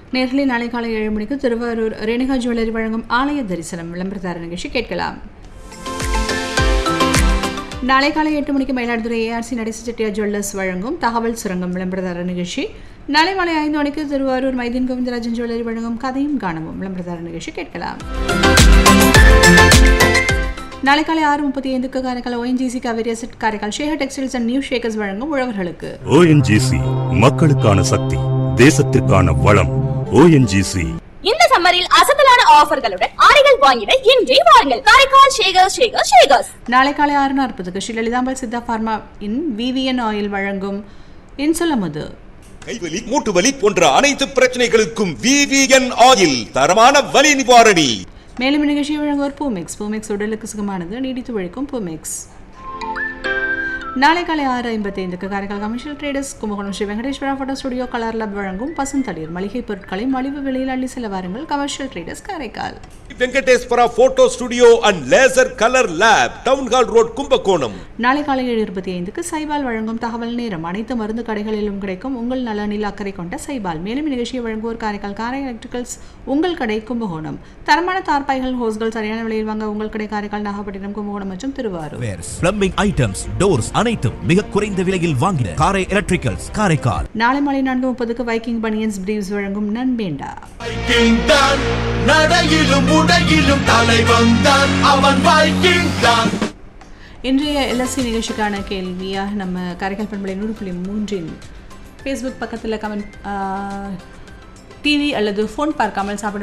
நேர்களை நாளை காலை ஏழு மணிக்கு திருவாரூர் ரேணுகா ஜுவல்லரி வழங்கும் ஆலய தரிசனம் விளம்பரதார நிகழ்ச்சி கேட்கலாம் நாளை காலை எட்டு மணிக்கு மயிலாடுதுறை ஏஆர்சி நடேச செட்டியார் ஜுவல்லர்ஸ் வழங்கும் தகவல் சுரங்கம் விளம்பரதார நிகழ்ச்சி நாளை மாலை ஐந்து மணிக்கு திருவாரூர் மைதீன் கோவிந்தராஜன் ஜுவல்லரி வழங்கும் கதையும் காணவும் விளம்பரதார நிகழ்ச்சி கேட்கலாம் நாளை காலை ஆறு முப்பத்தி ஐந்துக்கு Karaikal ONGC Kaveri asset Karaikal Sekar textiles and new Shekars வழங்கும் உழவர்களுக்கு ஓஎன்ஜிசி மக்களுக்கான சக்தி தேசத்திற்கான வளம் ஓஎன்ஜிசி இந்த சம்மரில் அசத்தலான ஆஃபர்களுடன் ஆடைகள் வாங்கிட இன்றே வாருங்கள் காரைக்கால் ஷேகர் ஷேகர் ஷேகர்ஸ் நாளை காலை ஆறு நாற்பதுக்கு Shri Lalithambal Siddha pharma in VVN oil வழங்கும் இன்சுலமது கைவலி மூட்டு வலி போன்ற அனைத்து பிரச்சனைகளுக்கும் விவிஎன் ஆயில் தரமான வலி நிவாரணி மேலும் நிகழ்ச்சியை வழங்குவோர் பூமெக்ஸ் பூமெக்ஸ் உடலுக்கு சுகமானது நீடித்து உழைக்கும் பூமெக்ஸ் நாளை காலை ஆறு ஐம்பத்தைந்துக்கு Karaikal commercial traders Kumbakonam Shri Venkateswara photo studio colour lab வழங்கும் பசுந்தளிர் மளிகை பொருட்களை மலிவு விலையில் அள்ளி செல்ல வாருங்கள் commercial traders Karaikal Venkateswara photo studio and laser colour lab town hall road Kumbakonam நாளை காலை ஏழு இருபத்தி ஐந்துக்கு சைபால் வழங்கும் தகவல் நேரம் அனைத்து மருந்து கடைகளிலும் கிடைக்கும் உங்கள் நலனில் அக்கறை கொண்ட சைபால் மேலும் நிகழ்ச்சியை வழங்குவோர் காரைக்கால் காரை எலக்ட்ரிக்கல்ஸ் உங்கள் கடை கும்பகோணம் தரமான தார்பாய்கள் ஹோஸ்கள் சரியான விலையில் வாங்க உங்கள் கடை காரைக்கால் நாகப்பட்டினம் கும்பகோணம் மற்றும் Thiruvarur wares plumbing items doors அனைத்தும் மிக குறைந்த விலையில் வாங்கின காரை எலக்ட்ரிக்கல்ஸ் காரைக்கால் நாளை மாலை நான்கு முப்பதுக்கு வைக்கிங் பனியன்ஸ் பிரீவ்ஸ் வழங்கும் நண்பேண்டா வைக்கிங் தான் நடையிலும் உடையிலும் தலைவன் தான் அவன் வைக்கிங் தான் இன்றைய எல்எஸ்சி நிகழ்ச்சிக்கான கேள்வியாக நம்ம காரைக்கால் பண்பலை நூறு புள்ளி மூன்றின் ஃபேஸ்புக் பக்கத்தில் கமெண்ட் டிவி அல்லது ஃபோன் பார்க்காமல் சாப்பிட